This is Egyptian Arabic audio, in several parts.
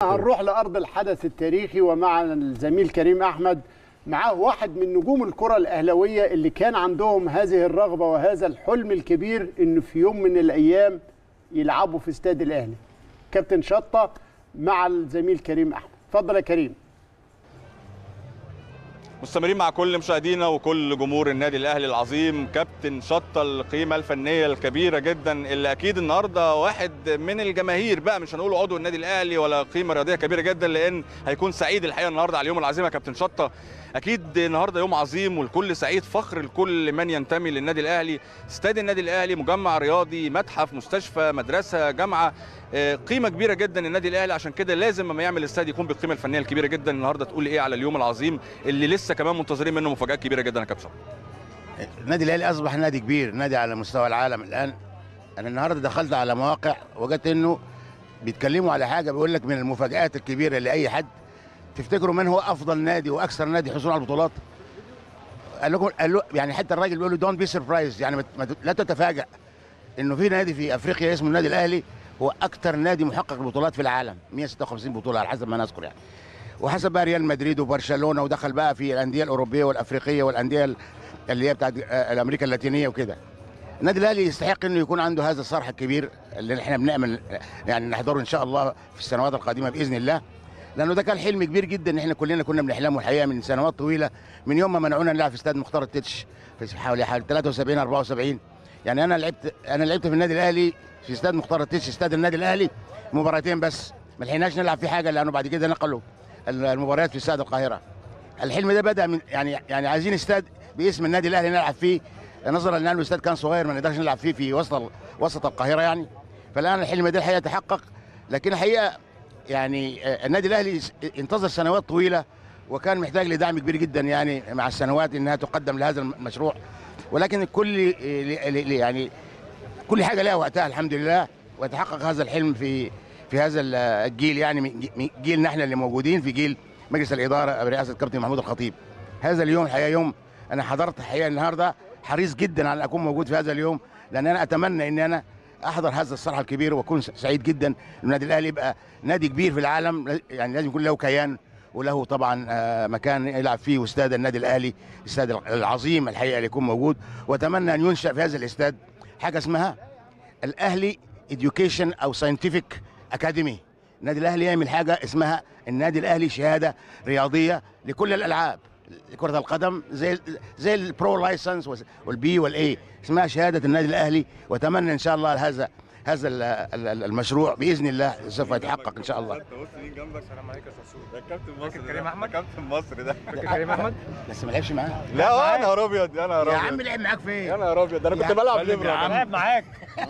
هنروح لارض الحدث التاريخي ومع الزميل كريم احمد معاه واحد من نجوم الكره الاهلاويه اللي كان عندهم هذه الرغبه وهذا الحلم الكبير انه في يوم من الايام يلعبوا في استاد الاهلي كابتن شطه مع الزميل كريم احمد اتفضل يا كريم مستمرين مع كل مشاهدينا وكل جمهور النادي الاهلي العظيم كابتن شطه القيمه الفنيه الكبيره جدا اللي اكيد النهارده واحد من الجماهير بقى مش هنقول عضو النادي الاهلي ولا قيمه رياضيه كبيره جدا لان هيكون سعيد الحقيقه النهارده على اليوم العظيم يا كابتن شطه اكيد النهارده يوم عظيم والكل سعيد فخر لكل من ينتمي للنادي الاهلي استاد النادي الاهلي مجمع رياضي متحف مستشفى مدرسه جامعه قيمه كبيره جدا النادي الاهلي عشان كده لازم لما يعمل استاد يكون بالقيمه الفنيه الكبيره جدا النهارده تقول ايه على اليوم العظيم اللي لسه كمان منتظرين منه مفاجات كبيره جدا يا كابتن النادي الاهلي اصبح نادي كبير نادي على مستوى العالم الان انا النهارده دخلت على مواقع وجدت انه بيتكلموا على حاجه بيقول لك من المفاجات الكبيره لاي حد تفتكروا من هو افضل نادي واكثر نادي حصول على البطولات قال لكم قال له يعني حتى الراجل بيقول له دونت بي سربرايز يعني ما لا تتفاجئ انه في نادي في افريقيا اسمه النادي الاهلي هو اكثر نادي محقق البطولات في العالم 156 بطوله على حسب ما نذكر يعني وحسب بقى ريال مدريد وبرشلونه ودخل بقى في الانديه الاوروبيه والافريقيه والانديه اللي هي بتاعت الامريكا اللاتينيه وكده النادي الاهلي يستحق انه يكون عنده هذا الصرح الكبير اللي احنا بنامل يعني نحضره ان شاء الله في السنوات القادمه باذن الله لانه ده كان حلم كبير جدا ان احنا كلنا كنا بنحلمه الحقيقه من سنوات طويله من يوم ما منعونا نلعب في استاد مختار التتش في حوالي حوالي 73 74 يعني انا لعبت انا لعبت في النادي الاهلي في استاد مختار التتش استاد النادي الاهلي مباراتين بس ما لحقناش نلعب فيه حاجه لانه بعد كده نقلوا المباريات في استاد القاهره الحلم ده بدا من يعني يعني عايزين استاد باسم النادي الاهلي نلعب فيه نظرا لان الاستاد كان صغير ما نقدرش نلعب فيه في وسط وسط القاهره يعني فالان الحلم ده الحقيقه تحقق لكن الحقيقه يعني النادي الاهلي انتظر سنوات طويله وكان محتاج لدعم كبير جدا يعني مع السنوات انها تقدم لهذا المشروع ولكن الكل يعني كل حاجه لها وقتها الحمد لله وتحقق هذا الحلم في في هذا الجيل يعني جيلنا احنا اللي موجودين في جيل مجلس الاداره برئاسه الكابتن محمود الخطيب هذا اليوم الحقيقه يوم انا حضرت الحقيقه النهارده حريص جدا على اكون موجود في هذا اليوم لان انا اتمنى ان انا احضر هذا الصرح الكبير واكون سعيد جدا النادي الاهلي يبقى نادي كبير في العالم يعني لازم يكون له كيان وله طبعا مكان يلعب فيه واستاد النادي الاهلي الاستاد العظيم الحقيقه اللي يكون موجود واتمنى ان ينشا في هذا الاستاد حاجه اسمها الاهلي اديوكيشن او ساينتفك اكاديمي النادي الاهلي يعمل حاجه اسمها النادي الاهلي شهاده رياضيه لكل الالعاب كره القدم زي زي البرو لايسنس والبي والاي اسمها شهاده النادي الاهلي واتمنى ان شاء الله هذا هذا المشروع باذن الله سوف يتحقق ان شاء الله السلام عليكم يا ساسور ده كابتن مصر كريم احمد كابتن مصر ده كريم احمد بس ما لعبش معاه لا يا نهار ابيض يا نهار يا ابيض عم لعب معاك فين يا نهار ابيض ده انا كنت بلعب ليبرا يا عم. لعب معاك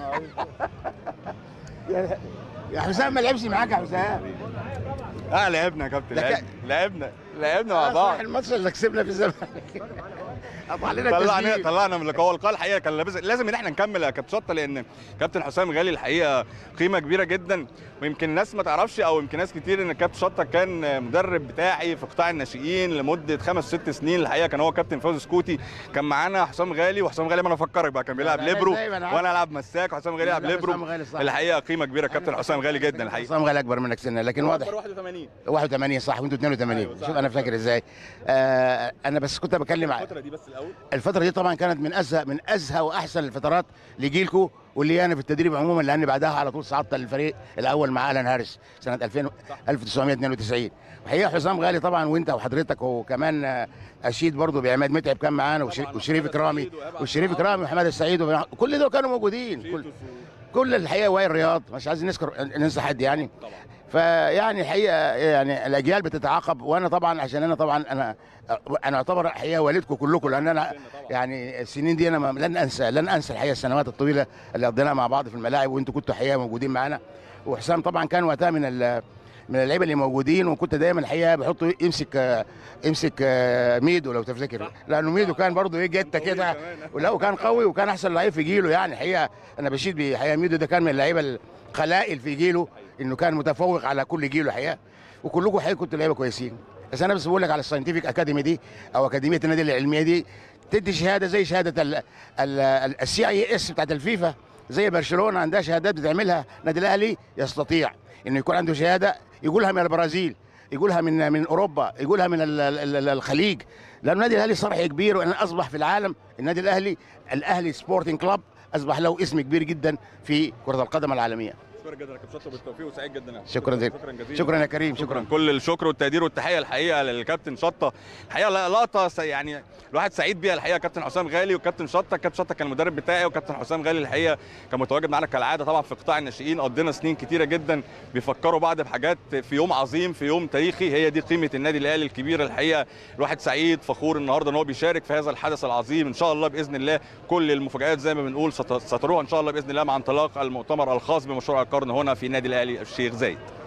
يا حسام ما لعبش معاك يا حسام اه لعبنا يا كابتن لك- لعبنا لعبنا لعبنا مع صح بعض الماتش اللي كسبنا في الزمالك قطع علينا طلعنا التسجيل طلعنا من اللقاء واللقاء الحقيقه كان لابس لازم ان احنا نكمل يا كابتن شطه لان كابتن حسام غالي الحقيقه قيمه كبيره جدا ويمكن الناس ما تعرفش او يمكن ناس كتير ان كابتن شطه كان مدرب بتاعي في قطاع الناشئين لمده خمس ست سنين الحقيقه كان هو كابتن فوزي سكوتي كان معانا حسام غالي وحسام غالي ما انا افكرك بقى كان بيلعب لا، ليبرو إزاي ما أنا عارف. وانا العب مساك وحسام غالي يلعب لا، ليبرو حسام غالي صح. الحقيقه قيمه كبيره كابتن حسام غالي جدا الحقيقه حسام غالي اكبر منك سنا لكن واضح 81 81 صح وانتوا 82 أيوة، صح. شوف انا فاكر ازاي آه انا بس كنت بكلم ع- الفتره دي بس الاول الفتره دي طبعا كانت من ازهى من ازهى واحسن الفترات لجيلكم واللي انا في التدريب عموما لان بعدها على طول صعدت للفريق الاول مع الان هارس سنه 2000 1992 وحقيقه حسام غالي طبعا وانت وحضرتك وكمان آه، اشيد برضه بعماد متعب كان معانا وش- وشريف اكرامي وشريف اكرامي وحماد السعيد وب- كل دول كانوا موجودين كل كل الحقيقه وائل رياض مش عايزين نذكر ننسى حد يعني فيعني الحقيقه يعني الاجيال بتتعاقب وانا طبعا عشان انا طبعا انا انا اعتبر الحقيقه والدكم كلكم لان انا يعني السنين دي انا ما- لن انسى لن انسى الحقيقه السنوات الطويله اللي قضيناها مع بعض في الملاعب وانتم كنتوا الحقيقه موجودين معانا وحسام طبعا كان وقتها من ال- من اللعيبه اللي موجودين وكنت دايما الحقيقه بحطه يمسك آه، يمسك آه، ميدو لو تفتكر لانه ميدو كان برضه ايه جته كده ولا وكان قوي وكان احسن لعيب في جيله يعني الحقيقه انا بشيد بحقيقه ميدو ده كان من اللعيبه القلائل في جيله انه كان متفوق على كل جيله الحقيقه وكلكم حقيقه كنتوا لعيبه كويسين بس انا بس بقول لك على الساينتفك اكاديمي دي او اكاديميه النادي العلميه دي تدي شهاده زي شهاده السي اي اس بتاعت الفيفا زي برشلونه عندها شهادات بتعملها النادي الاهلي يستطيع انه يكون عنده شهاده يقولها من البرازيل يقولها من من اوروبا يقولها من ال- ال- ال- الخليج لان النادي الاهلي صرح كبير وان اصبح في العالم النادي الاهلي الاهلي سبورتنج كلاب اصبح له اسم كبير جدا في كره القدم العالميه شكرا جدا يا كابتن شطه بالتوفيق وسعيد جدا يعني. شكرا جزيلا شكرا جزيلا شكرا يا كريم شكرا شكرا كل الشكر والتقدير والتحيه الحقيقه للكابتن شطه الحقيقه لا- لقطه س- يعني الواحد سعيد بيها الحقيقه كابتن حسام غالي وكابتن شطه كابتن شطه كان المدرب بتاعي وكابتن حسام غالي الحقيقه كان متواجد معانا كالعاده طبعا في قطاع الناشئين قضينا سنين كتيره جدا بيفكروا بعض بحاجات في يوم عظيم في يوم تاريخي هي دي قيمه النادي الاهلي الكبيره الحقيقه الواحد سعيد فخور النهارده ان هو بيشارك في هذا الحدث العظيم ان شاء الله باذن الله كل المفاجات زي ما بنقول ست- ستروها ان شاء الله باذن الله مع انطلاق المؤتمر الخاص بمشروع القرن هنا في النادي الاهلي الشيخ زايد